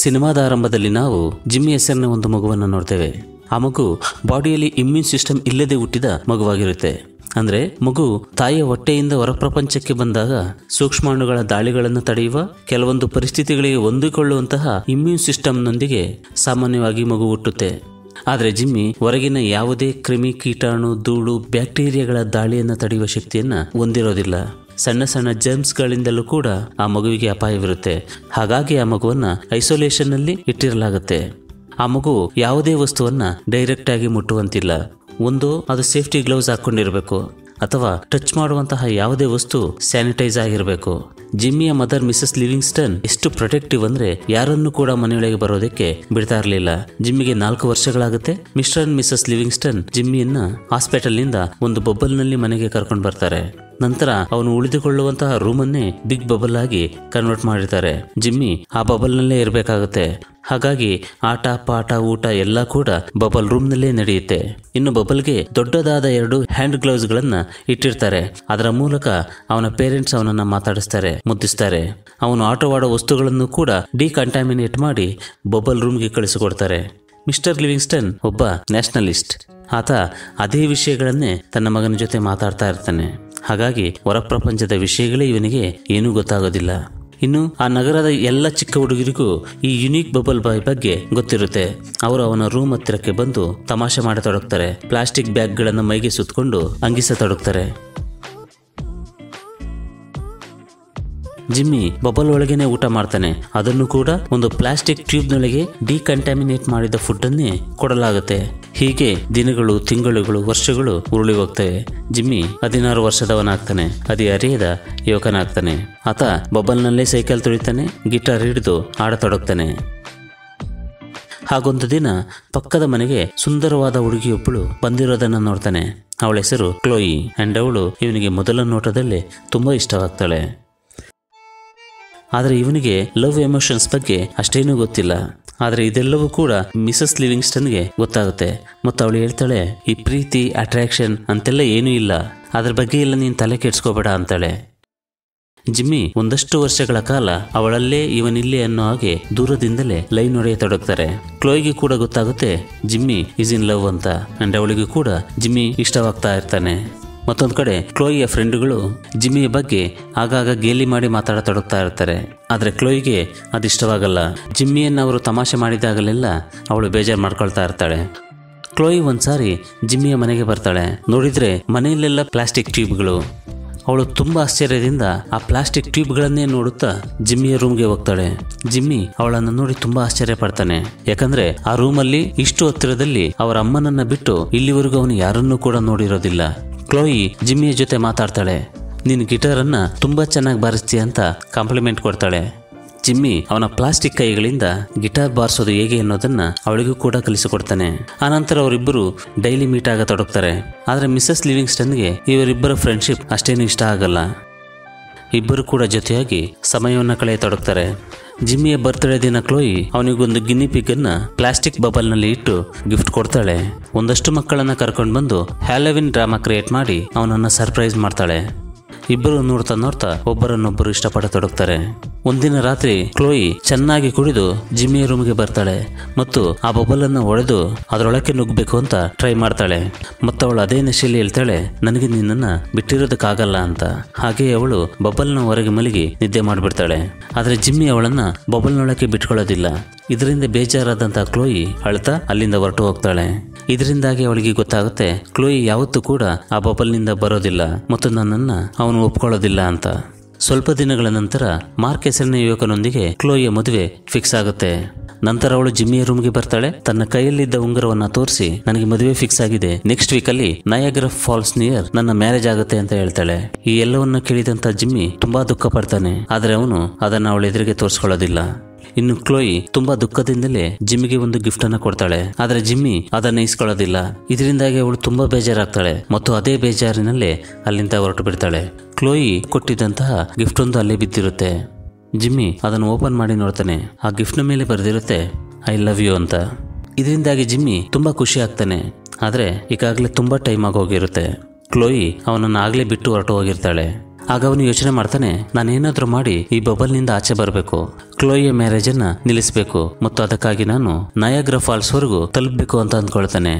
ಸಿನಿಮಾದ ಆರಂಭದಲ್ಲಿ ನಾವು ಜಿಮ್ಮಿ ಹೆಸರಿನ ಒಂದು ಮಗುವನ್ನು ನೋಡ್ತೇವೆ ಆ ಮಗು ಬಾಡಿಯಲ್ಲಿ ಇಮ್ಯೂನ್ ಸಿಸ್ಟಮ್ ಇಲ್ಲದೆ ಹುಟ್ಟಿದ ಮಗುವಾಗಿರುತ್ತೆ ಅಂದ್ರೆ ಮಗು ತಾಯಿಯ ಹೊಟ್ಟೆಯಿಂದ ಹೊರಪ್ರಪಂಚಕ್ಕೆ ಬಂದಾಗ ಸೂಕ್ಷ್ಮಾಣುಗಳ ದಾಳಿಗಳನ್ನು ತಡೆಯುವ ಕೆಲವೊಂದು ಪರಿಸ್ಥಿತಿಗಳಿಗೆ ಹೊಂದಿಕೊಳ್ಳುವಂತಹ ಇಮ್ಯೂನ್ ಸಿಸ್ಟಮ್ನೊಂದಿಗೆ ಸಾಮಾನ್ಯವಾಗಿ ಮಗು ಹುಟ್ಟುತ್ತೆ ಆದರೆ ಜಿಮ್ಮಿ ಹೊರಗಿನ ಯಾವುದೇ ಕ್ರಿಮಿ ಕೀಟಾಣು ಧೂಳು ಬ್ಯಾಕ್ಟೀರಿಯಾಗಳ ದಾಳಿಯನ್ನು ತಡೆಯುವ ಶಕ್ತಿಯನ್ನ ಹೊಂದಿರೋದಿಲ್ಲ ಸಣ್ಣ ಸಣ್ಣ ಜರ್ಮ್ಸ್ಗಳಿಂದಲೂ ಕೂಡ ಆ ಮಗುವಿಗೆ ಅಪಾಯವಿರುತ್ತೆ ಹಾಗಾಗಿ ಆ ಮಗುವನ್ನ ಐಸೋಲೇಷನ್ನಲ್ಲಿ ಇಟ್ಟಿರಲಾಗುತ್ತೆ ಆ ಮಗು ಯಾವುದೇ ವಸ್ತುವನ್ನ ಡೈರೆಕ್ಟ್ ಆಗಿ ಮುಟ್ಟುವಂತಿಲ್ಲ ಒಂದು ಅದು ಸೇಫ್ಟಿ ಗ್ಲೌಸ್ ಹಾಕೊಂಡಿರಬೇಕು ಅಥವಾ ಟಚ್ ಮಾಡುವಂತಹ ಯಾವುದೇ ವಸ್ತು ಸ್ಯಾನಿಟೈಸ್ ಆಗಿರಬೇಕು ಜಿಮ್ಮಿಯ ಮದರ್ ಮಿಸಸ್ ಲಿವಿಂಗ್ಸ್ಟನ್ ಎಷ್ಟು ಪ್ರೊಟೆಕ್ಟಿವ್ ಅಂದ್ರೆ ಯಾರನ್ನು ಕೂಡ ಮನೆಯೊಳಗೆ ಬರೋದಕ್ಕೆ ಬಿಡ್ತಾ ಇರಲಿಲ್ಲ ಜಿಮ್ಮಿಗೆ ನಾಲ್ಕು ವರ್ಷಗಳಾಗುತ್ತೆ ಮಿಸ್ಟರ್ ಅಂಡ್ ಮಿಸಸ್ ಲಿವಿಂಗ್ಸ್ಟನ್ ಜಿಮ್ಮಿಯನ್ನ ಹಾಸ್ಪಿಟಲ್ನಿಂದ ಒಂದು ಬಬ್ಬಲ್ನಲ್ಲಿ ಮನೆಗೆ ಕರ್ಕೊಂಡು ಬರ್ತಾರೆ ನಂತರ ಅವನು ಉಳಿದುಕೊಳ್ಳುವಂತಹ ರೂಮನ್ನೇ ಬಿಗ್ ಬಬಲ್ ಆಗಿ ಕನ್ವರ್ಟ್ ಮಾಡಿರ್ತಾರೆ ಜಿಮ್ಮಿ ಆ ಬಬಲ್ನಲ್ಲೇ ಇರಬೇಕಾಗುತ್ತೆ ಹಾಗಾಗಿ ಆಟ ಪಾಠ ಊಟ ಎಲ್ಲ ಕೂಡ ಬಬಲ್ ರೂಮ್ನಲ್ಲೇ ನಡೆಯುತ್ತೆ ಇನ್ನು ಬಬಲ್ಗೆ ದೊಡ್ಡದಾದ ಎರಡು ಹ್ಯಾಂಡ್ ಗ್ಲೌಸ್ ಗಳನ್ನ ಇಟ್ಟಿರ್ತಾರೆ ಅದರ ಮೂಲಕ ಅವನ ಪೇರೆಂಟ್ಸ್ ಅವನನ್ನ ಮಾತಾಡಿಸ್ತಾರೆ ಮುದ್ದಿಸ್ತಾರೆ ಅವನು ಆಟವಾಡೋ ವಸ್ತುಗಳನ್ನು ಕೂಡ ಡಿಕಂಟಾಮಿನೇಟ್ ಮಾಡಿ ಬಬಲ್ ರೂಮ್ಗೆ ಕಳಿಸಿಕೊಡ್ತಾರೆ ಮಿಸ್ಟರ್ ಲಿವಿಂಗ್ಸ್ಟನ್ ಒಬ್ಬ ನ್ಯಾಷನಲಿಸ್ಟ್ ಆತ ಅದೇ ವಿಷಯಗಳನ್ನೇ ತನ್ನ ಮಗನ ಜೊತೆ ಮಾತಾಡ್ತಾ ಇರ್ತಾನೆ ಹಾಗಾಗಿ ಹೊರ ಪ್ರಪಂಚದ ವಿಷಯಗಳೇ ಇವನಿಗೆ ಏನೂ ಗೊತ್ತಾಗೋದಿಲ್ಲ ಇನ್ನು ಆ ನಗರದ ಎಲ್ಲ ಚಿಕ್ಕ ಹುಡುಗರಿಗೂ ಈ ಯುನೀಕ್ ಬಬಲ್ ಬಾಯ್ ಬಗ್ಗೆ ಗೊತ್ತಿರುತ್ತೆ ಅವರು ಅವನ ರೂಮ್ ಹತ್ತಿರಕ್ಕೆ ಬಂದು ತಮಾಷೆ ಮಾಡತೊಡಗ್ತಾರೆ ಪ್ಲಾಸ್ಟಿಕ್ ಬ್ಯಾಗ್ಗಳನ್ನು ಮೈಗೆ ಸುತ್ತಕೊಂಡು ಅಂಗಿಸತೊಡಗ್ತಾರೆ ಜಿಮ್ಮಿ ಬಬಲ್ ಒಳಗೇನೆ ಊಟ ಮಾಡ್ತಾನೆ ಅದನ್ನು ಕೂಡ ಒಂದು ಪ್ಲಾಸ್ಟಿಕ್ ಟ್ಯೂಬ್ನೊಳಗೆ ಡಿಕಂಟಾಮಿನೇಟ್ ಮಾಡಿದ ಫುಡ್ ಅನ್ನೇ ಕೊಡಲಾಗುತ್ತೆ ಹೀಗೆ ದಿನಗಳು ತಿಂಗಳುಗಳು ವರ್ಷಗಳು ಉರುಳಿ ಹೋಗ್ತವೆ ಜಿಮ್ಮಿ ಹದಿನಾರು ವರ್ಷದವನಾಗ್ತಾನೆ ಅದೇ ಅರಿಯದ ಯುವಕನಾಗ್ತಾನೆ ಆತ ಬಬಲ್ನಲ್ಲೇ ಸೈಕಲ್ ತುಳಿತಾನೆ ಗಿಟಾರ್ ಹಿಡಿದು ಆಡತೊಡಗ್ತಾನೆ ಹಾಗೊಂದು ದಿನ ಪಕ್ಕದ ಮನೆಗೆ ಸುಂದರವಾದ ಹುಡುಗಿಯೊಬ್ಬಳು ಬಂದಿರೋದನ್ನ ನೋಡ್ತಾನೆ ಅವಳ ಹೆಸರು ಕ್ಲೋಯಿ ಅಂಡ್ ಅವಳು ಇವನಿಗೆ ಮೊದಲ ನೋಟದಲ್ಲೇ ತುಂಬಾ ಇಷ್ಟವಾಗ್ತಾಳೆ ಆದರೆ ಇವನಿಗೆ ಲವ್ ಎಮೋಷನ್ಸ್ ಬಗ್ಗೆ ಅಷ್ಟೇನೂ ಗೊತ್ತಿಲ್ಲ ಆದರೆ ಇದೆಲ್ಲವೂ ಕೂಡ ಮಿಸಸ್ ಲಿವಿಂಗ್ಸ್ಟನ್ಗೆ ಗೊತ್ತಾಗುತ್ತೆ ಮತ್ತು ಅವಳು ಹೇಳ್ತಾಳೆ ಈ ಪ್ರೀತಿ ಅಟ್ರಾಕ್ಷನ್ ಅಂತೆಲ್ಲ ಏನೂ ಇಲ್ಲ ಅದ್ರ ಬಗ್ಗೆ ಎಲ್ಲ ನೀನು ತಲೆ ಕೆಡ್ಸ್ಕೋಬೇಡ ಅಂತಾಳೆ ಜಿಮ್ಮಿ ಒಂದಷ್ಟು ವರ್ಷಗಳ ಕಾಲ ಅವಳಲ್ಲೇ ಇವನಿಲ್ಲೇ ಅನ್ನೋ ಹಾಗೆ ದೂರದಿಂದಲೇ ಲೈನ್ ಹೊಡೆಯತೊಡಗ್ತಾರೆ ಕ್ಲೋಯ್ಗೆ ಕೂಡ ಗೊತ್ತಾಗುತ್ತೆ ಜಿಮ್ಮಿ ಇಸ್ ಇನ್ ಲವ್ ಅಂತ ಅಂಡ್ ಅವಳಿಗೂ ಕೂಡ ಜಿಮ್ಮಿ ಇಷ್ಟವಾಗ್ತಾ ಇರ್ತಾನೆ ಮತ್ತೊಂದು ಕಡೆ ಕ್ಲೋಯಿಯ ಫ್ರೆಂಡ್ಗಳು ಜಿಮ್ಮಿಯ ಬಗ್ಗೆ ಆಗಾಗ ಗೇಲಿ ಮಾಡಿ ಮಾತಾಡತೊಡಗ್ತಾ ಇರ್ತಾರೆ ಆದರೆ ಕ್ಲೋಯಿಗೆ ಅದಿಷ್ಟವಾಗಲ್ಲ ಜಿಮ್ಮಿಯನ್ನು ಅವರು ತಮಾಷೆ ಮಾಡಿದಾಗಲೆಲ್ಲ ಅವಳು ಬೇಜಾರು ಮಾಡ್ಕೊಳ್ತಾ ಇರ್ತಾಳೆ ಕ್ಲೋಯಿ ಒಂದ್ಸಾರಿ ಜಿಮ್ಮಿಯ ಮನೆಗೆ ಬರ್ತಾಳೆ ನೋಡಿದ್ರೆ ಮನೆಯಲ್ಲೆಲ್ಲ ಪ್ಲಾಸ್ಟಿಕ್ ಟ್ಯೂಬ್ಗಳು ಅವಳು ತುಂಬಾ ಆಶ್ಚರ್ಯದಿಂದ ಆ ಪ್ಲಾಸ್ಟಿಕ್ ಟ್ಯೂಬ್ಗಳನ್ನೇ ನೋಡುತ್ತಾ ಜಿಮ್ಮಿಯ ರೂಮ್ಗೆ ಹೋಗ್ತಾಳೆ ಜಿಮ್ಮಿ ಅವಳನ್ನು ನೋಡಿ ತುಂಬಾ ಆಶ್ಚರ್ಯ ಪಡ್ತಾನೆ ಯಾಕಂದ್ರೆ ಆ ರೂಮಲ್ಲಿ ಇಷ್ಟು ಹತ್ತಿರದಲ್ಲಿ ಅವರ ಅಮ್ಮನನ್ನ ಬಿಟ್ಟು ಇಲ್ಲಿವರೆಗೂ ಅವನು ಯಾರನ್ನೂ ಕೂಡ ನೋಡಿರೋದಿಲ್ಲ ಕ್ಲೋಯಿ ಜಿಮ್ಮಿಯ ಜೊತೆ ಮಾತಾಡ್ತಾಳೆ ನೀನು ಗಿಟಾರನ್ನ ತುಂಬಾ ಚೆನ್ನಾಗಿ ಬಾರಿಸ್ತೀಯ ಅಂತ ಕಾಂಪ್ಲಿಮೆಂಟ್ ಕೊಡ್ತಾಳೆ ಜಿಮ್ಮಿ ಅವನ ಪ್ಲಾಸ್ಟಿಕ್ ಕೈಗಳಿಂದ ಗಿಟಾರ್ ಬಾರಿಸೋದು ಹೇಗೆ ಅನ್ನೋದನ್ನ ಅವಳಿಗೂ ಕೂಡ ಕಲಿಸಿಕೊಡ್ತಾನೆ ಆನಂತರ ಅವರಿಬ್ಬರು ಡೈಲಿ ಮೀಟ್ ಆಗತೊಡಗ್ತಾರೆ ಆದರೆ ಮಿಸಸ್ ಲಿವಿಂಗ್ಸ್ಟನ್ಗೆ ಇವರಿಬ್ಬರ ಫ್ರೆಂಡ್ಶಿಪ್ ಅಷ್ಟೇನು ಇಷ್ಟ ಆಗಲ್ಲ ಇಬ್ಬರು ಕೂಡ ಜೊತೆಯಾಗಿ ಸಮಯವನ್ನು ಕಳೆಯತೊಡಗ್ತಾರೆ ಜಿಮ್ಮಿಯ ಬರ್ತ್ಡೇ ದಿನ ಕ್ಲೋಯಿ ಅವನಿಗೊಂದು ಗಿನ್ನಿ ಪಿಗ್ ಅನ್ನ ಪ್ಲಾಸ್ಟಿಕ್ ಬಬಲ್ನಲ್ಲಿ ಇಟ್ಟು ಗಿಫ್ಟ್ ಕೊಡ್ತಾಳೆ ಒಂದಷ್ಟು ಮಕ್ಕಳನ್ನ ಕರ್ಕೊಂಡು ಬಂದು ಹ್ಯಾಲೋವಿನ್ ಡ್ರಾಮಾ ಕ್ರಿಯೇಟ್ ಮಾಡಿ ಅವನನ್ನ ಸರ್ಪ್ರೈಸ್ ಮಾಡ್ತಾಳೆ ಇಬ್ಬರು ನೋಡ್ತಾ ನೋಡ್ತಾ ಒಬ್ಬರನ್ನೊಬ್ಬರು ಇಷ್ಟಪಡತೊಡಗ್ತಾರೆ ಒಂದಿನ ರಾತ್ರಿ ಕ್ಲೋಯಿ ಚೆನ್ನಾಗಿ ಕುಡಿದು ಜಿಮ್ಮಿಯ ರೂಮ್ಗೆ ಬರ್ತಾಳೆ ಮತ್ತು ಆ ಬಬಲನ್ನು ಒಡೆದು ಅದರೊಳಕ್ಕೆ ನುಗ್ಗಬೇಕು ಅಂತ ಟ್ರೈ ಮಾಡ್ತಾಳೆ ಮತ್ತು ಅವಳು ಅದೇ ನಶೆಯಲ್ಲಿ ಹೇಳ್ತಾಳೆ ನನಗೆ ನಿನ್ನನ್ನ ಬಿಟ್ಟಿರೋದಕ್ಕಾಗಲ್ಲ ಅಂತ ಹಾಗೆ ಅವಳು ಬಬಲ್ನ ಹೊರಗೆ ಮಲಗಿ ನಿದ್ದೆ ಮಾಡಿಬಿಡ್ತಾಳೆ ಆದರೆ ಜಿಮ್ಮಿ ಅವಳನ್ನ ಬಬಲ್ನೊಳಕ್ಕೆ ಬಿಟ್ಕೊಳ್ಳೋದಿಲ್ಲ ಇದರಿಂದ ಬೇಜಾರಾದಂಥ ಕ್ಲೋಯಿ ಅಳ್ತಾ ಅಲ್ಲಿಂದ ಹೊರಟು ಹೋಗ್ತಾಳೆ ಇದರಿಂದಾಗಿ ಅವಳಿಗೆ ಗೊತ್ತಾಗುತ್ತೆ ಕ್ಲೋಯಿ ಯಾವತ್ತೂ ಕೂಡ ಆ ಬಬಲ್ನಿಂದ ಬರೋದಿಲ್ಲ ಮತ್ತು ನನ್ನನ್ನ ಅವನು ಒಪ್ಕೊಳ್ಳೋದಿಲ್ಲ ಅಂತ ಸ್ವಲ್ಪ ದಿನಗಳ ನಂತರ ಮಾರ್ಕ್ ಹೆಸರಿನ ಯುವಕನೊಂದಿಗೆ ಕ್ಲೋಯಿಯ ಮದುವೆ ಫಿಕ್ಸ್ ಆಗುತ್ತೆ ನಂತರ ಅವಳು ಜಿಮ್ಮಿಯ ರೂಮ್ಗೆ ಬರ್ತಾಳೆ ತನ್ನ ಕೈಯಲ್ಲಿದ್ದ ಉಂಗುರವನ್ನ ತೋರಿಸಿ ನನಗೆ ಮದುವೆ ಫಿಕ್ಸ್ ಆಗಿದೆ ನೆಕ್ಸ್ಟ್ ವೀಕ್ ಅಲ್ಲಿ ನಯಾಗ್ರ ಫಾಲ್ಸ್ ನಿಯರ್ ನನ್ನ ಮ್ಯಾರೇಜ್ ಆಗುತ್ತೆ ಅಂತ ಹೇಳ್ತಾಳೆ ಈ ಎಲ್ಲವನ್ನ ಕೇಳಿದಂತ ಜಿಮ್ಮಿ ತುಂಬಾ ದುಃಖ ಪಡ್ತಾನೆ ಆದ್ರೆ ಅವನು ಅದನ್ನ ಅವಳ ಎದುರಿಗೆ ತೋರಿಸ್ಕೊಳ್ಳೋದಿಲ್ಲ ಇನ್ನು ಕ್ಲೋಯಿ ತುಂಬಾ ದುಃಖದಿಂದಲೇ ಜಿಮ್ಮಿಗೆ ಒಂದು ಗಿಫ್ಟ್ ಅನ್ನ ಕೊಡ್ತಾಳೆ ಆದ್ರೆ ಜಿಮ್ಮಿ ಅದನ್ನ ಇಸ್ಕೊಳ್ಳೋದಿಲ್ಲ ಇದರಿಂದಾಗಿ ಅವಳು ತುಂಬಾ ಬೇಜಾರಾಗ್ತಾಳೆ ಮತ್ತು ಅದೇ ಬೇಜಾರಿನಲ್ಲೇ ಅಲ್ಲಿಂದ ಹೊರಟು ಬಿಡ್ತಾಳೆ ಕ್ಲೋಯಿ ಕೊಟ್ಟಿದ್ದಂತಹ ಗಿಫ್ಟ್ ಒಂದು ಅಲ್ಲೇ ಬಿದ್ದಿರುತ್ತೆ ಜಿಮ್ಮಿ ಅದನ್ನು ಓಪನ್ ಮಾಡಿ ನೋಡ್ತಾನೆ ಆ ಗಿಫ್ಟ್ನ ಮೇಲೆ ಬರೆದಿರುತ್ತೆ ಐ ಲವ್ ಯು ಅಂತ ಇದರಿಂದಾಗಿ ಜಿಮ್ಮಿ ತುಂಬಾ ಖುಷಿ ಆಗ್ತಾನೆ ಆದ್ರೆ ಈಗಾಗಲೇ ತುಂಬಾ ಟೈಮ್ ಆಗೋಗಿರುತ್ತೆ ಕ್ಲೋಯಿ ಅವನನ್ನು ಆಗ್ಲೇ ಬಿಟ್ಟು ಹೊರಟು ಹೋಗಿರ್ತಾಳೆ ಆಗ ಅವನು ಯೋಚನೆ ಮಾಡ್ತಾನೆ ನಾನೇನಾದ್ರೂ ಮಾಡಿ ಈ ಬಬಲ್ನಿಂದ ಆಚೆ ಬರಬೇಕು ಕ್ಲೋಯಿಯ ಮ್ಯಾರೇಜನ್ನ ನಿಲ್ಲಿಸಬೇಕು ಮತ್ತು ಅದಕ್ಕಾಗಿ ನಾನು ನಯಾಗ್ರ ಫಾಲ್ಸ್ವರೆಗೂ ತಲುಪಬೇಕು ಅಂತ ಅಂದ್ಕೊಳ್ತಾನೆ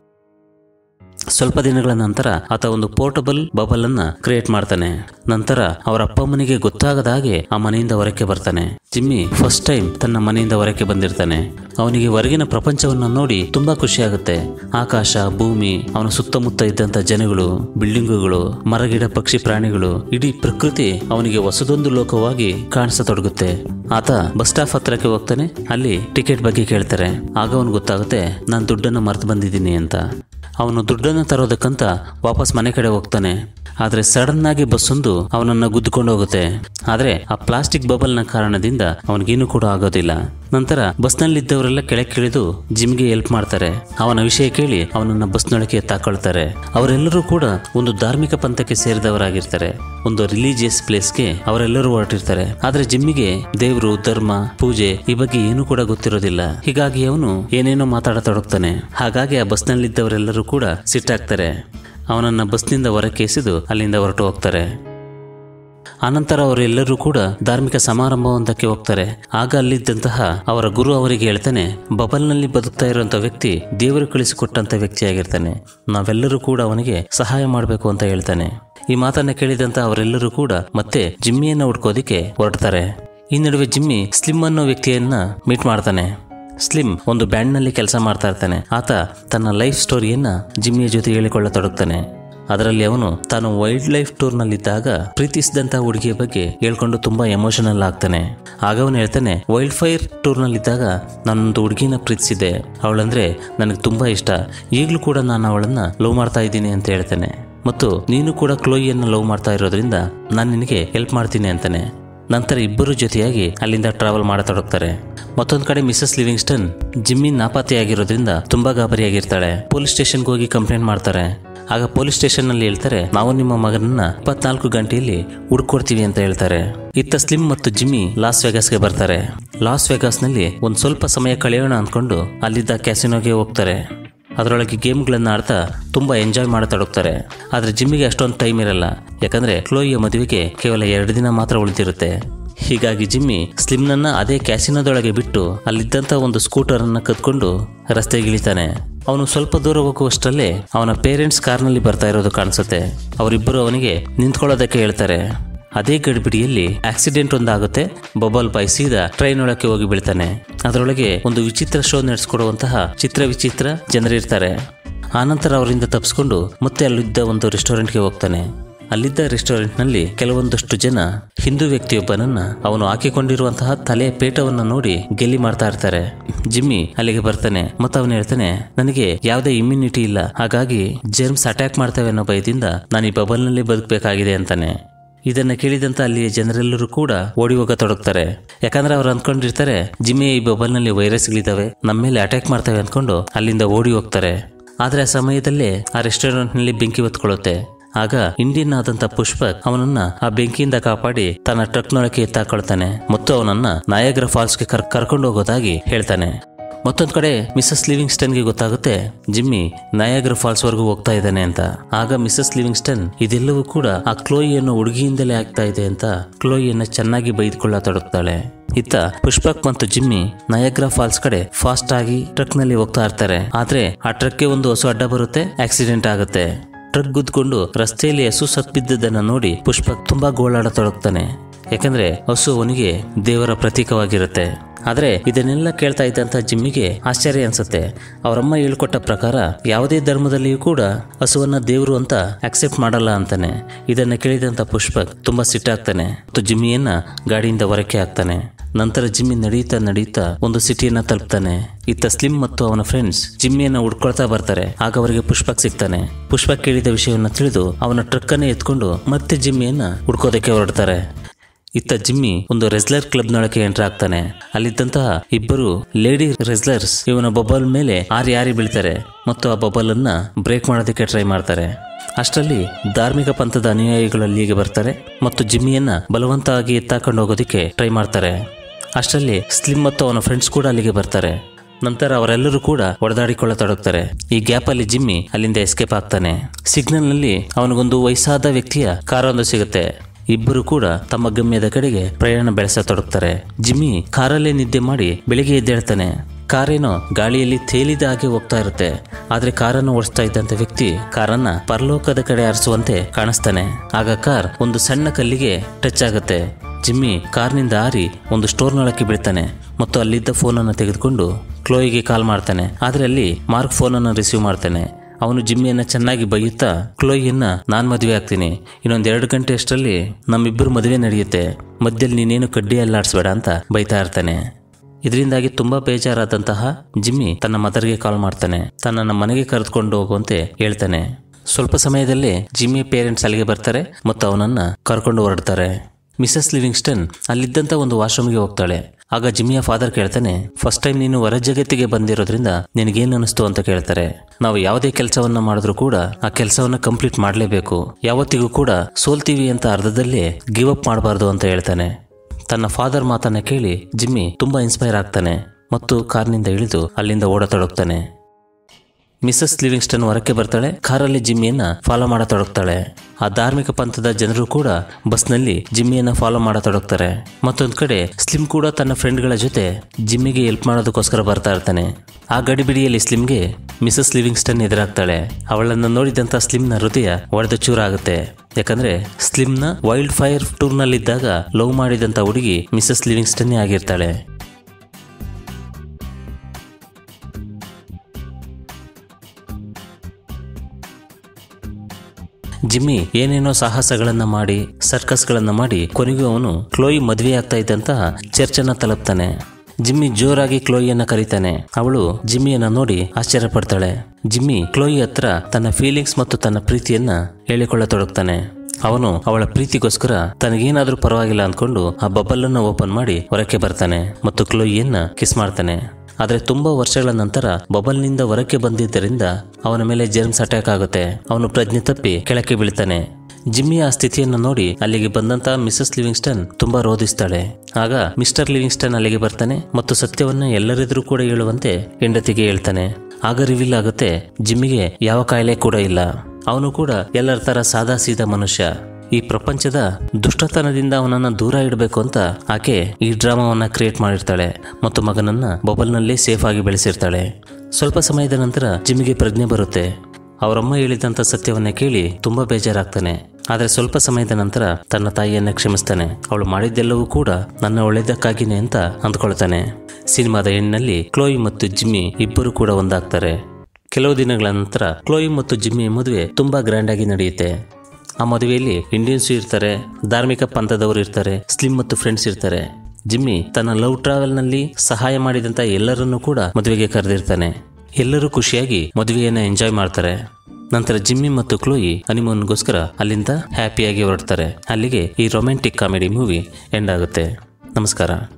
ಸ್ವಲ್ಪ ದಿನಗಳ ನಂತರ ಆತ ಒಂದು ಪೋರ್ಟಬಲ್ ಬಬಲ್ ಅನ್ನ ಕ್ರಿಯೇಟ್ ಮಾಡ್ತಾನೆ ನಂತರ ಅವರ ಅಪ್ಪ ಅಮ್ಮನಿಗೆ ಗೊತ್ತಾಗದ ಹಾಗೆ ಆ ಮನೆಯಿಂದ ಹೊರಕ್ಕೆ ಬರ್ತಾನೆ ಜಿಮ್ಮಿ ಫಸ್ಟ್ ಟೈಮ್ ತನ್ನ ಮನೆಯಿಂದ ಹೊರಕ್ಕೆ ಬಂದಿರ್ತಾನೆ ಅವನಿಗೆ ಹೊರಗಿನ ಪ್ರಪಂಚವನ್ನ ನೋಡಿ ತುಂಬಾ ಖುಷಿ ಆಗುತ್ತೆ ಆಕಾಶ ಭೂಮಿ ಅವನ ಸುತ್ತಮುತ್ತ ಇದ್ದಂತ ಜನಗಳು ಬಿಲ್ಡಿಂಗುಗಳು ಮರಗಿಡ ಪಕ್ಷಿ ಪ್ರಾಣಿಗಳು ಇಡೀ ಪ್ರಕೃತಿ ಅವನಿಗೆ ಹೊಸದೊಂದು ಲೋಕವಾಗಿ ಕಾಣಿಸತೊಡಗುತ್ತೆ ಆತ ಬಸ್ ಸ್ಟಾಪ್ ಹತ್ರಕ್ಕೆ ಹೋಗ್ತಾನೆ ಅಲ್ಲಿ ಟಿಕೆಟ್ ಬಗ್ಗೆ ಕೇಳ್ತಾರೆ ಆಗ ಅವನು ಗೊತ್ತಾಗುತ್ತೆ ನಾನು ದುಡ್ಡನ್ನು ಮರೆತು ಬಂದಿದ್ದೀನಿ ಅಂತ ಅವನು ದುಡ್ಡನ್ನು ತರೋದಕ್ಕಂತ ವಾಪಸ್ ಮನೆ ಕಡೆ ಹೋಗ್ತಾನೆ ಆದರೆ ಸಡನ್ ಆಗಿ ಬಸ್ಸೊಂದು ಅವನನ್ನ ಗುದ್ದುಕೊಂಡು ಹೋಗುತ್ತೆ ಆದರೆ ಆ ಪ್ಲಾಸ್ಟಿಕ್ ಬಬಲ್ನ ಕಾರಣದಿಂದ ಅವನಿಗೇನು ಕೂಡ ಆಗೋದಿಲ್ಲ ನಂತರ ಬಸ್ನಲ್ಲಿದ್ದವರೆಲ್ಲ ಕೆಳಕ್ಕಿಳಿದು ಜಿಮ್ಗೆ ಹೆಲ್ಪ್ ಮಾಡ್ತಾರೆ ಅವನ ವಿಷಯ ಕೇಳಿ ಅವನನ್ನ ಬಸ್ನೊಳಗೆ ತಾಕೊಳ್ತಾರೆ ಅವರೆಲ್ಲರೂ ಕೂಡ ಒಂದು ಧಾರ್ಮಿಕ ಪಂಥಕ್ಕೆ ಸೇರಿದವರಾಗಿರ್ತಾರೆ ಒಂದು ರಿಲಿಜಿಯಸ್ ಪ್ಲೇಸ್ಗೆ ಅವರೆಲ್ಲರೂ ಹೊರಟಿರ್ತಾರೆ ಆದ್ರೆ ಜಿಮ್ಮಿಗೆ ದೇವರು ಧರ್ಮ ಪೂಜೆ ಈ ಬಗ್ಗೆ ಏನೂ ಕೂಡ ಗೊತ್ತಿರೋದಿಲ್ಲ ಹೀಗಾಗಿ ಅವನು ಏನೇನೋ ಮಾತಾಡತೊಡಗ್ತಾನೆ ಹಾಗಾಗಿ ಆ ಬಸ್ನಲ್ಲಿದ್ದವರೆಲ್ಲರೂ ಕೂಡ ಸಿಟ್ಟಾಗ್ತಾರೆ ಅವನನ್ನ ಬಸ್ನಿಂದ ಹೊರಕ್ಕೆ ಎಸೆದು ಅಲ್ಲಿಂದ ಹೊರಟು ಹೋಗ್ತಾರೆ ಆನಂತರ ಅವರೆಲ್ಲರೂ ಕೂಡ ಧಾರ್ಮಿಕ ಸಮಾರಂಭವೊಂದಕ್ಕೆ ಹೋಗ್ತಾರೆ ಆಗ ಅಲ್ಲಿದ್ದಂತಹ ಅವರ ಗುರು ಅವರಿಗೆ ಹೇಳ್ತಾನೆ ಬಬಲ್ನಲ್ಲಿ ಬದುಕ್ತಾ ಇರುವಂತ ವ್ಯಕ್ತಿ ದೇವರು ಕಳಿಸಿಕೊಟ್ಟಂತ ವ್ಯಕ್ತಿಯಾಗಿರ್ತಾನೆ ನಾವೆಲ್ಲರೂ ಕೂಡ ಅವನಿಗೆ ಸಹಾಯ ಮಾಡಬೇಕು ಅಂತ ಹೇಳ್ತಾನೆ ಈ ಮಾತನ್ನ ಕೇಳಿದಂತ ಅವರೆಲ್ಲರೂ ಕೂಡ ಮತ್ತೆ ಜಿಮ್ಮಿಯನ್ನ ಹುಡ್ಕೋದಿಕ್ಕೆ ಹೊರಡ್ತಾರೆ ಈ ನಡುವೆ ಜಿಮ್ಮಿ ಸ್ಲಿಮ್ ಅನ್ನೋ ವ್ಯಕ್ತಿಯನ್ನ ಮೀಟ್ ಮಾಡ್ತಾನೆ ಸ್ಲಿಮ್ ಒಂದು ಬ್ಯಾಂಡ್ನಲ್ಲಿ ಕೆಲಸ ಮಾಡ್ತಾ ಇರ್ತಾನೆ ಆತ ತನ್ನ ಲೈಫ್ ಸ್ಟೋರಿಯನ್ನ ಜಿಮ್ಮಿಯ ಜೊತೆ ಹೇಳಿಕೊಳ್ಳತೊಡಗ್ತಾನೆ ಅದರಲ್ಲಿ ಅವನು ತಾನು ವೈಲ್ಡ್ ಲೈಫ್ ಟೂರ್ನಲ್ಲಿದ್ದಾಗ ಪ್ರೀತಿಸಿದಂಥ ಹುಡುಗಿಯ ಬಗ್ಗೆ ಹೇಳ್ಕೊಂಡು ತುಂಬಾ ಎಮೋಷನಲ್ ಆಗ್ತಾನೆ ಆಗ ಅವನು ಹೇಳ್ತಾನೆ ವೈಲ್ಡ್ ಫೈರ್ ಟೂರ್ನಲ್ಲಿದ್ದಾಗ ನಾನೊಂದು ಹುಡುಗಿನ ಪ್ರೀತಿಸಿದೆ ಅವಳಂದ್ರೆ ನನಗೆ ತುಂಬಾ ಇಷ್ಟ ಈಗಲೂ ಕೂಡ ನಾನು ಅವಳನ್ನ ಲವ್ ಮಾಡ್ತಾ ಇದ್ದೀನಿ ಅಂತ ಹೇಳ್ತಾನೆ ಮತ್ತು ನೀನು ಕೂಡ ಕ್ಲೋಯಿಯನ್ನ ಲವ್ ಮಾಡ್ತಾ ಇರೋದ್ರಿಂದ ನಾನು ನಿನಗೆ ಹೆಲ್ಪ್ ಮಾಡ್ತೀನಿ ಅಂತಾನೆ ನಂತರ ಇಬ್ಬರು ಜೊತೆಯಾಗಿ ಅಲ್ಲಿಂದ ಟ್ರಾವೆಲ್ ಮಾಡತೊಡಗ್ತಾರೆ ಮತ್ತೊಂದು ಕಡೆ ಮಿಸಸ್ ಲಿವಿಂಗ್ಸ್ಟನ್ ಜಿಮ್ಮಿ ನಾಪತ್ತೆಯಾಗಿರೋದ್ರಿಂದ ತುಂಬಾ ಗಾಬರಿಯಾಗಿರ್ತಾಳೆ ಪೊಲೀಸ್ ಸ್ಟೇಷನ್ಗೆ ಹೋಗಿ ಕಂಪ್ಲೇಂಟ್ ಮಾಡ್ತಾರೆ ಆಗ ಪೊಲೀಸ್ ಸ್ಟೇಷನ್ ನಲ್ಲಿ ಹೇಳ್ತಾರೆ ನಾವು ನಿಮ್ಮ ಮಗನನ್ನ ಇಪ್ಪತ್ನಾಲ್ಕು ಗಂಟೆಯಲ್ಲಿ ಹುಡ್ಕೊಡ್ತೀವಿ ಅಂತ ಹೇಳ್ತಾರೆ ಇತ್ತ ಸ್ಲಿಮ್ ಮತ್ತು ಜಿಮ್ಮಿ ಲಾಸ್ ವೆಗಾಸ್ಗೆ ಬರ್ತಾರೆ ಲಾಸ್ ವೆಗಾಸ್ನಲ್ಲಿ ಒಂದು ಸ್ವಲ್ಪ ಸಮಯ ಕಳೆಯೋಣ ಅಂದ್ಕೊಂಡು ಅಲ್ಲಿದ್ದ ಕ್ಯಾಸಿನೋಗೆ ಹೋಗ್ತಾರೆ ಅದರೊಳಗೆ ಗೇಮ್ಗಳನ್ನು ಆಡ್ತಾ ತುಂಬ ಎಂಜಾಯ್ ಮಾಡತೊಡಗ್ತಾರೆ ಆದರೆ ಜಿಮ್ಮಿಗೆ ಅಷ್ಟೊಂದು ಟೈಮ್ ಇರಲ್ಲ ಯಾಕಂದ್ರೆ ಕ್ಲೋಯಿಯ ಮದುವೆಗೆ ಕೇವಲ ಎರಡು ದಿನ ಮಾತ್ರ ಉಳಿದಿರುತ್ತೆ ಹೀಗಾಗಿ ಜಿಮ್ಮಿ ಸ್ಲಿಮ್ನನ್ನ ಅದೇ ಕ್ಯಾಸಿನೋದೊಳಗೆ ಬಿಟ್ಟು ಅಲ್ಲಿದ್ದಂಥ ಒಂದು ಸ್ಕೂಟರ್ ಅನ್ನ ಕದ್ಕೊಂಡು ರಸ್ತೆಗಿಳಿತಾನೆ ಅವನು ಸ್ವಲ್ಪ ದೂರ ಹೋಗುವಷ್ಟರಲ್ಲೇ ಅವನ ಪೇರೆಂಟ್ಸ್ ಕಾರ್ನಲ್ಲಿ ಬರ್ತಾ ಇರೋದು ಕಾಣಿಸುತ್ತೆ ಅವರಿಬ್ಬರು ಅವನಿಗೆ ನಿಂತ್ಕೊಳ್ಳೋದಕ್ಕೆ ಹೇಳ್ತಾರೆ ಅದೇ ಗಡಿಬಿಡಿಯಲ್ಲಿ ಆಕ್ಸಿಡೆಂಟ್ ಒಂದಾಗುತ್ತೆ ಬಬಲ್ ಬಾಯ್ ಸೀದಾ ಟ್ರೈನ್ ಒಳಕ್ಕೆ ಹೋಗಿ ಬೀಳ್ತಾನೆ ಅದರೊಳಗೆ ಒಂದು ವಿಚಿತ್ರ ಶೋ ನಡೆಸ್ಕೊಡುವಂತಹ ಚಿತ್ರ ವಿಚಿತ್ರ ಜನರಿರ್ತಾರೆ ಆನಂತರ ಅವರಿಂದ ತಪ್ಪಿಸ್ಕೊಂಡು ಮತ್ತೆ ಅಲ್ಲಿದ್ದ ಒಂದು ರೆಸ್ಟೋರೆಂಟ್ಗೆ ಹೋಗ್ತಾನೆ ಅಲ್ಲಿದ್ದ ರೆಸ್ಟೋರೆಂಟ್ನಲ್ಲಿ ಕೆಲವೊಂದಷ್ಟು ಜನ ಹಿಂದೂ ವ್ಯಕ್ತಿಯೊಬ್ಬನನ್ನ ಅವನು ಹಾಕಿಕೊಂಡಿರುವಂತಹ ತಲೆ ಪೇಟವನ್ನು ನೋಡಿ ಗೆಲ್ಲಿ ಮಾಡ್ತಾ ಇರ್ತಾರೆ ಜಿಮ್ಮಿ ಅಲ್ಲಿಗೆ ಬರ್ತಾನೆ ಮತ್ತು ಅವನು ಹೇಳ್ತಾನೆ ನನಗೆ ಯಾವುದೇ ಇಮ್ಯುನಿಟಿ ಇಲ್ಲ ಹಾಗಾಗಿ ಜರ್ಮ್ಸ್ ಅಟ್ಯಾಕ್ ಮಾಡ್ತವೆ ಅನ್ನೋ ಭಯದಿಂದ ನಾನು ಈ ಬಬಲ್ನಲ್ಲಿ ಬದುಕಬೇಕಾಗಿದೆ ಅಂತಾನೆ ಇದನ್ನ ಕೇಳಿದಂತ ಅಲ್ಲಿಯ ಜನರೆಲ್ಲರೂ ಕೂಡ ಓಡಿ ಹೋಗತೊಡಗ್ತಾರೆ ಯಾಕಂದ್ರೆ ಅವ್ರು ಅಂದ್ಕೊಂಡಿರ್ತಾರೆ ಜಿಮ್ಮಿ ಈ ಬಬಲ್ನಲ್ಲಿ ವೈರಸ್ಗಳಿದಾವೆ ನಮ್ಮ ಮೇಲೆ ಅಟ್ಯಾಕ್ ಮಾಡ್ತವೆ ಅಂದ್ಕೊಂಡು ಅಲ್ಲಿಂದ ಓಡಿ ಹೋಗ್ತಾರೆ ಆದ್ರೆ ಆ ಸಮಯದಲ್ಲೇ ಆ ರೆಸ್ಟೋರೆಂಟ್ನಲ್ಲಿ ಬೆಂಕಿ ಹೊತ್ಕೊಳ್ಳುತ್ತೆ ಆಗ ಇಂಡಿಯನ್ ಆದಂತ ಪುಷ್ಪಕ್ ಅವನನ್ನ ಆ ಬೆಂಕಿಯಿಂದ ಕಾಪಾಡಿ ತನ್ನ ಟ್ರಕ್ನೊಳಗೆ ಎತ್ತಾಕೊಳ್ತಾನೆ ಮತ್ತು ಅವನನ್ನ ನಾಯಗ್ರ ಫಾಲ್ಸ್ಗೆ ಕರ್ ಕರ್ಕೊಂಡು ಹೋಗೋದಾಗಿ ಹೇಳ್ತಾನೆ ಮತ್ತೊಂದ್ ಕಡೆ ಮಿಸಸ್ ಲಿವಿಂಗ್ಸ್ಟನ್ಗೆ ಗೊತ್ತಾಗುತ್ತೆ ಜಿಮ್ಮಿ ನಯಾಗ್ರ ಫಾಲ್ಸ್ ವರೆಗೂ ಹೋಗ್ತಾ ಇದ್ದಾನೆ ಅಂತ ಆಗ ಮಿಸಸ್ ಲಿವಿಂಗ್ಸ್ಟನ್ ಇದೆಲ್ಲವೂ ಕೂಡ ಆ ಕ್ಲೋಯಿಯನ್ನು ಹುಡುಗಿಯಿಂದಲೇ ಆಗ್ತಾ ಇದೆ ಅಂತ ಕ್ಲೋಯಿಯನ್ನ ಚೆನ್ನಾಗಿ ಬೈದುಕೊಳ್ಳತೊಡಗ್ತಾಳೆ ಇತ್ತ ಪುಷ್ಪಕ್ ಮತ್ತು ಜಿಮ್ಮಿ ನಯಾಗ್ರಾ ಫಾಲ್ಸ್ ಕಡೆ ಫಾಸ್ಟ್ ಆಗಿ ಟ್ರಕ್ ನಲ್ಲಿ ಹೋಗ್ತಾ ಇರ್ತಾರೆ ಆದ್ರೆ ಆ ಟ್ರಕ್ಗೆ ಒಂದು ಹೊಸ ಅಡ್ಡ ಬರುತ್ತೆ ಆಕ್ಸಿಡೆಂಟ್ ಆಗುತ್ತೆ ಟ್ರಕ್ ಗುದ್ಕೊಂಡು ರಸ್ತೆಯಲ್ಲಿ ಹಸು ಸತ್ಬಿದ್ದದನ್ನ ನೋಡಿ ಪುಷ್ಪಕ್ ತುಂಬಾ ಗೋಳಾಡತೊಡಗ್ತಾನೆ ಯಾಕಂದ್ರೆ ಹಸು ಅವನಿಗೆ ದೇವರ ಪ್ರತೀಕವಾಗಿರುತ್ತೆ ಆದ್ರೆ ಇದನ್ನೆಲ್ಲ ಕೇಳ್ತಾ ಇದ್ದಂತ ಜಿಮ್ಮಿಗೆ ಆಶ್ಚರ್ಯ ಅನ್ಸುತ್ತೆ ಅವರಮ್ಮ ಹೇಳ್ಕೊಟ್ಟ ಪ್ರಕಾರ ಯಾವುದೇ ಧರ್ಮದಲ್ಲಿಯೂ ಕೂಡ ಹಸುವನ್ನ ದೇವರು ಅಂತ ಅಕ್ಸೆಪ್ಟ್ ಮಾಡಲ್ಲ ಅಂತಾನೆ ಇದನ್ನ ಕೇಳಿದಂತ ಪುಷ್ಪಕ್ ತುಂಬಾ ಸಿಟ್ಟಾಗ್ತಾನೆ ಮತ್ತು ಜಿಮ್ಮಿಯನ್ನ ಗಾಡಿಯಿಂದ ಹೊರಕ್ಕೆ ಹಾಕ್ತಾನೆ ನಂತರ ಜಿಮ್ಮಿ ನಡೆಯುತ್ತಾ ನಡೆಯುತ್ತಾ ಒಂದು ಸಿಟಿಯನ್ನ ತಲುಪ್ತಾನೆ ಇತ್ತ ಸ್ಲಿಮ್ ಮತ್ತು ಅವನ ಫ್ರೆಂಡ್ಸ್ ಜಿಮ್ಮಿಯನ್ನ ಹುಡ್ಕೊಳ್ತಾ ಬರ್ತಾರೆ ಆಗ ಅವರಿಗೆ ಪುಷ್ಪಕ್ ಸಿಗ್ತಾನೆ ಪುಷ್ಪಕ್ ಕೇಳಿದ ವಿಷಯವನ್ನ ತಿಳಿದು ಅವನ ಟ್ರಕ್ ಅನ್ನ ಎತ್ಕೊಂಡು ಮತ್ತೆ ಜಿಮ್ಮಿಯನ್ನ ಹುಡ್ಕೋದಕ್ಕೆ ಹೊರಡ್ತಾರೆ ಇತ್ತ ಜಿಮ್ಮಿ ಒಂದು ರೆಸ್ಲರ್ ಕ್ಲಬ್ನೊಳಗೆ ಎಂಟರ್ ಆಗ್ತಾನೆ ಅಲ್ಲಿದ್ದಂತಹ ಇಬ್ಬರು ಲೇಡಿ ರೆಸ್ಲರ್ಸ್ ಇವನ ಬಬಲ್ ಮೇಲೆ ಆರಿ ಆರಿ ಬೀಳ್ತಾರೆ ಮತ್ತು ಆ ಬಬಲ್ ಅನ್ನ ಬ್ರೇಕ್ ಮಾಡೋದಕ್ಕೆ ಟ್ರೈ ಮಾಡ್ತಾರೆ ಅಷ್ಟರಲ್ಲಿ ಧಾರ್ಮಿಕ ಪಂಥದ ಅನುಯಾಯಿಗಳು ಅಲ್ಲಿಗೆ ಬರ್ತಾರೆ ಮತ್ತು ಜಿಮ್ಮಿಯನ್ನ ಬಲವಂತವಾಗಿ ಎತ್ತಾಕೊಂಡು ಹೋಗೋದಕ್ಕೆ ಟ್ರೈ ಮಾಡ್ತಾರೆ ಅಷ್ಟರಲ್ಲಿ ಸ್ಲಿಮ್ ಮತ್ತು ಅವನ ಫ್ರೆಂಡ್ಸ್ ಕೂಡ ಅಲ್ಲಿಗೆ ಬರ್ತಾರೆ ನಂತರ ಅವರೆಲ್ಲರೂ ಕೂಡ ಹೊಡೆದಾಡಿಕೊಳ್ಳತೊಡಗ್ತಾರೆ ಈ ಗ್ಯಾಪ್ ಅಲ್ಲಿ ಜಿಮ್ಮಿ ಅಲ್ಲಿಂದ ಎಸ್ಕೇಪ್ ಆಗ್ತಾನೆ ಸಿಗ್ನಲ್ ನಲ್ಲಿ ಅವನಿಗೊಂದು ವಯಸ್ಸಾದ ವ್ಯಕ್ತಿಯ ಕಾರೊಂದು ಸಿಗುತ್ತೆ ಇಬ್ಬರು ಕೂಡ ತಮ್ಮ ಗಮ್ಯದ ಕಡೆಗೆ ಪ್ರಯಾಣ ಬೆಳೆಸತೊಡಗ್ತಾರೆ ಜಿಮ್ಮಿ ಕಾರಲ್ಲೇ ನಿದ್ದೆ ಮಾಡಿ ಬೆಳಿಗ್ಗೆ ಎದ್ದೇಳ್ತಾನೆ ಕಾರೇನೋ ಗಾಳಿಯಲ್ಲಿ ತೇಲಿದ ಹಾಗೆ ಹೋಗ್ತಾ ಇರುತ್ತೆ ಆದ್ರೆ ಕಾರನ್ನು ಓಡಿಸ್ತಾ ಇದ್ದಂತ ವ್ಯಕ್ತಿ ಕಾರನ್ನ ಪರಲೋಕದ ಕಡೆ ಹಾರಿಸುವಂತೆ ಕಾಣಿಸ್ತಾನೆ ಆಗ ಕಾರ್ ಒಂದು ಸಣ್ಣ ಕಲ್ಲಿಗೆ ಟಚ್ ಆಗುತ್ತೆ ಜಿಮ್ಮಿ ಕಾರ್ನಿಂದ ಹಾರಿ ಒಂದು ಸ್ಟೋರ್ನೊಳಕ್ಕೆ ಬೀಳ್ತಾನೆ ಮತ್ತು ಅಲ್ಲಿದ್ದ ಫೋನನ್ನು ತೆಗೆದುಕೊಂಡು ಕ್ಲೋಯಿಗೆ ಕಾಲ್ ಮಾಡ್ತಾನೆ ಆದ್ರೆ ಅಲ್ಲಿ ಮಾರ್ಕ್ ಫೋನನ್ನು ರಿಸೀವ್ ಮಾಡ್ತಾನೆ ಅವನು ಜಿಮ್ಮಿಯನ್ನ ಚೆನ್ನಾಗಿ ಬೈಯುತ್ತಾ ಕ್ಲೋಯಿಯನ್ನ ನಾನ್ ಮದುವೆ ಆಗ್ತೀನಿ ಇನ್ನೊಂದ್ ಎರಡು ಗಂಟೆ ಅಷ್ಟರಲ್ಲಿ ನಮ್ಮಿಬ್ಬರು ಮದುವೆ ನಡೆಯುತ್ತೆ ಮಧ್ಯದಲ್ಲಿ ನೀನೇನು ಕಡ್ಡಿ ಅಲ್ಲಾಡಿಸ್ಬೇಡ ಅಂತ ಬೈತಾ ಇರ್ತಾನೆ ಇದರಿಂದಾಗಿ ತುಂಬಾ ಬೇಜಾರಾದಂತಹ ಜಿಮ್ಮಿ ತನ್ನ ಮದರ್ಗೆ ಕಾಲ್ ಮಾಡ್ತಾನೆ ತನ್ನನ್ನ ಮನೆಗೆ ಕರೆದುಕೊಂಡು ಹೋಗುವಂತೆ ಹೇಳ್ತಾನೆ ಸ್ವಲ್ಪ ಸಮಯದಲ್ಲೇ ಜಿಮ್ಮಿ ಪೇರೆಂಟ್ಸ್ ಅಲ್ಲಿಗೆ ಬರ್ತಾರೆ ಮತ್ತು ಅವನನ್ನ ಕರ್ಕೊಂಡು ಹೊರಡ್ತಾರೆ ಮಿಸಸ್ ಲಿವಿಂಗ್ಸ್ಟನ್ ಅಲ್ಲಿದ್ದಂತ ಒಂದು ವಾಶ್ರೂಮ್ಗೆ ಹೋಗ್ತಾಳೆ ಆಗ ಜಿಮ್ಮಿಯ ಫಾದರ್ ಕೇಳ್ತಾನೆ ಫಸ್ಟ್ ಟೈಮ್ ನೀನು ಹೊರ ಜಗತ್ತಿಗೆ ಬಂದಿರೋದ್ರಿಂದ ನಿನಗೇನು ಅನಿಸ್ತು ಅಂತ ಕೇಳ್ತಾರೆ ನಾವು ಯಾವುದೇ ಕೆಲಸವನ್ನ ಮಾಡಿದ್ರೂ ಕೂಡ ಆ ಕೆಲಸವನ್ನ ಕಂಪ್ಲೀಟ್ ಮಾಡಲೇಬೇಕು ಯಾವತ್ತಿಗೂ ಕೂಡ ಸೋಲ್ತೀವಿ ಅಂತ ಅರ್ಧದಲ್ಲೇ ಗಿವ್ ಅಪ್ ಮಾಡಬಾರ್ದು ಅಂತ ಹೇಳ್ತಾನೆ ತನ್ನ ಫಾದರ್ ಮಾತನ್ನ ಕೇಳಿ ಜಿಮ್ಮಿ ತುಂಬಾ ಇನ್ಸ್ಪೈರ್ ಆಗ್ತಾನೆ ಮತ್ತು ಕಾರ್ನಿಂದ ಇಳಿದು ಅಲ್ಲಿಂದ ಓಡತೊಡಗ್ತಾನೆ ಮಿಸಸ್ ಲಿವಿಂಗ್ಸ್ಟನ್ ಹೊರಕ್ಕೆ ಬರ್ತಾಳೆ ಕಾರಲ್ಲಿ ಜಿಮ್ಮಿಯನ್ನ ಫಾಲೋ ಮಾಡತೊಡಗ್ತಾಳೆ ಆ ಧಾರ್ಮಿಕ ಪಂಥದ ಜನರು ಕೂಡ ಬಸ್ನಲ್ಲಿ ಜಿಮ್ಮಿಯನ್ನ ಫಾಲೋ ಮಾಡತೊಡಗ್ತಾರೆ ಮತ್ತೊಂದ್ ಕಡೆ ಸ್ಲಿಮ್ ಕೂಡ ತನ್ನ ಫ್ರೆಂಡ್ಗಳ ಜೊತೆ ಜಿಮ್ಮಿಗೆ ಹೆಲ್ಪ್ ಮಾಡೋದಕ್ಕೋಸ್ಕರ ಬರ್ತಾ ಇರ್ತಾನೆ ಆ ಗಡಿಬಿಡಿಯಲ್ಲಿ ಸ್ಲಿಮ್ಗೆ ಮಿಸಸ್ ಲಿವಿಂಗ್ಸ್ಟನ್ ಎದುರಾಗ್ತಾಳೆ ಅವಳನ್ನು ನೋಡಿದಂತ ಸ್ಲಿಮ್ನ ಹೃದಯ ಒಡೆದ ಚೂರಾಗುತ್ತೆ ಯಾಕಂದ್ರೆ ಸ್ಲಿಮ್ನ ವೈಲ್ಡ್ ಫೈರ್ ಟೂರ್ನಲ್ಲಿದ್ದಾಗ ಲವ್ ಮಾಡಿದಂತ ಹುಡುಗಿ ಮಿಸಸ್ ಲಿವಿಂಗ್ಸ್ಟನ್ನೇ ಆಗಿರ್ತಾಳೆ ಜಿಮ್ಮಿ ಏನೇನೋ ಸಾಹಸಗಳನ್ನ ಮಾಡಿ ಸರ್ಕಸ್ಗಳನ್ನ ಮಾಡಿ ಕೊನೆಗೂ ಅವನು ಕ್ಲೋಯಿ ಮದುವೆ ಆಗ್ತಾ ಇದ್ದಂತಹ ಚರ್ಚನ್ನ ತಲುಪ್ತಾನೆ ಜಿಮ್ಮಿ ಜೋರಾಗಿ ಕ್ಲೋಯಿಯನ್ನ ಕರೀತಾನೆ ಅವಳು ಜಿಮ್ಮಿಯನ್ನ ನೋಡಿ ಆಶ್ಚರ್ಯ ಪಡ್ತಾಳೆ ಜಿಮ್ಮಿ ಕ್ಲೋಯಿ ಹತ್ರ ತನ್ನ ಫೀಲಿಂಗ್ಸ್ ಮತ್ತು ತನ್ನ ಪ್ರೀತಿಯನ್ನ ಹೇಳಿಕೊಳ್ಳತೊಡಗ್ತಾನೆ ಅವನು ಅವಳ ಪ್ರೀತಿಗೋಸ್ಕರ ತನಗೇನಾದ್ರೂ ಪರವಾಗಿಲ್ಲ ಅಂದ್ಕೊಂಡು ಆ ಬಬಲ್ ಅನ್ನ ಓಪನ್ ಮಾಡಿ ಹೊರಕ್ಕೆ ಬರ್ತಾನೆ ಮತ್ತು ಕ್ಲೋಯಿಯನ್ನ ಕಿಸ್ ಮಾಡ್ತಾನೆ ಆದರೆ ತುಂಬಾ ವರ್ಷಗಳ ನಂತರ ಬಬಲ್ನಿಂದ ಹೊರಕ್ಕೆ ಬಂದಿದ್ದರಿಂದ ಅವನ ಮೇಲೆ ಜರ್ಮ್ಸ್ ಅಟ್ಯಾಕ್ ಆಗುತ್ತೆ ಅವನು ಪ್ರಜ್ಞೆ ತಪ್ಪಿ ಕೆಳಕ್ಕೆ ಬೀಳ್ತಾನೆ ಜಿಮ್ಮಿ ಆ ಸ್ಥಿತಿಯನ್ನು ನೋಡಿ ಅಲ್ಲಿಗೆ ಬಂದಂತ ಮಿಸಸ್ ಲಿವಿಂಗ್ಸ್ಟನ್ ತುಂಬಾ ರೋಧಿಸ್ತಾಳೆ ಆಗ ಮಿಸ್ಟರ್ ಲಿವಿಂಗ್ಸ್ಟನ್ ಅಲ್ಲಿಗೆ ಬರ್ತಾನೆ ಮತ್ತು ಸತ್ಯವನ್ನ ಎಲ್ಲರೆದುರು ಕೂಡ ಹೇಳುವಂತೆ ಹೆಂಡತಿಗೆ ಹೇಳ್ತಾನೆ ಆಗ ರಿವೀಲ್ ಆಗುತ್ತೆ ಜಿಮ್ಮಿಗೆ ಯಾವ ಕಾಯಿಲೆ ಕೂಡ ಇಲ್ಲ ಅವನು ಕೂಡ ಎಲ್ಲರ ತರ ಸಾದಾ ಸೀದಾ ಮನುಷ್ಯ ಈ ಪ್ರಪಂಚದ ದುಷ್ಟತನದಿಂದ ಅವನನ್ನ ದೂರ ಇಡಬೇಕು ಅಂತ ಆಕೆ ಈ ಡ್ರಾಮಾವನ್ನ ಕ್ರಿಯೇಟ್ ಮಾಡಿರ್ತಾಳೆ ಮತ್ತು ಮಗನನ್ನ ಬಬಲ್ನಲ್ಲೇ ಸೇಫ್ ಆಗಿ ಬೆಳೆಸಿರ್ತಾಳೆ ಸ್ವಲ್ಪ ಸಮಯದ ನಂತರ ಜಿಮ್ಮಿಗೆ ಪ್ರಜ್ಞೆ ಬರುತ್ತೆ ಅವರಮ್ಮ ಹೇಳಿದಂಥ ಸತ್ಯವನ್ನ ಕೇಳಿ ತುಂಬಾ ಬೇಜಾರಾಗ್ತಾನೆ ಆದರೆ ಸ್ವಲ್ಪ ಸಮಯದ ನಂತರ ತನ್ನ ತಾಯಿಯನ್ನ ಕ್ಷಮಿಸ್ತಾನೆ ಅವಳು ಮಾಡಿದ್ದೆಲ್ಲವೂ ಕೂಡ ನನ್ನ ಒಳ್ಳೆಯದಕ್ಕಾಗಿನೇ ಅಂತ ಅಂದ್ಕೊಳ್ತಾನೆ ಸಿನಿಮಾದ ಹೆಣ್ಣಲ್ಲಿ ಕ್ಲೋಯಿ ಮತ್ತು ಜಿಮ್ಮಿ ಇಬ್ಬರು ಕೂಡ ಒಂದಾಗ್ತಾರೆ ಕೆಲವು ದಿನಗಳ ನಂತರ ಕ್ಲೋಯಿ ಮತ್ತು ಜಿಮ್ಮಿ ಮದುವೆ ತುಂಬಾ ಗ್ರ್ಯಾಂಡ್ ಆಗಿ ನಡೆಯುತ್ತೆ ಆ ಮದುವೆಯಲ್ಲಿ ಇಂಡಿಯನ್ಸ್ ಇರ್ತಾರೆ ಧಾರ್ಮಿಕ ಪಂಥದವರು ಇರ್ತಾರೆ ಸ್ಲಿಮ್ ಮತ್ತು ಫ್ರೆಂಡ್ಸ್ ಇರ್ತಾರೆ ಜಿಮ್ಮಿ ತನ್ನ ಲವ್ ಟ್ರಾವೆಲ್ನಲ್ಲಿ ಸಹಾಯ ಮಾಡಿದಂತ ಎಲ್ಲರನ್ನೂ ಕೂಡ ಮದುವೆಗೆ ಕರೆದಿರ್ತಾನೆ ಎಲ್ಲರೂ ಖುಷಿಯಾಗಿ ಮದುವೆಯನ್ನ ಎಂಜಾಯ್ ಮಾಡ್ತಾರೆ ನಂತರ ಜಿಮ್ಮಿ ಮತ್ತು ಕ್ಲೋಯಿ ಹನಿಮೂನ್ಗೋಸ್ಕರ ಅಲ್ಲಿಂದ ಹ್ಯಾಪಿಯಾಗಿ ಹೊರಡ್ತಾರೆ ಅಲ್ಲಿಗೆ ಈ ರೊಮ್ಯಾಂಟಿಕ್ ಕಾಮಿಡಿ ಮೂವಿ ಎಂಡ್ ಆಗುತ್ತೆ ನಮಸ್ಕಾರ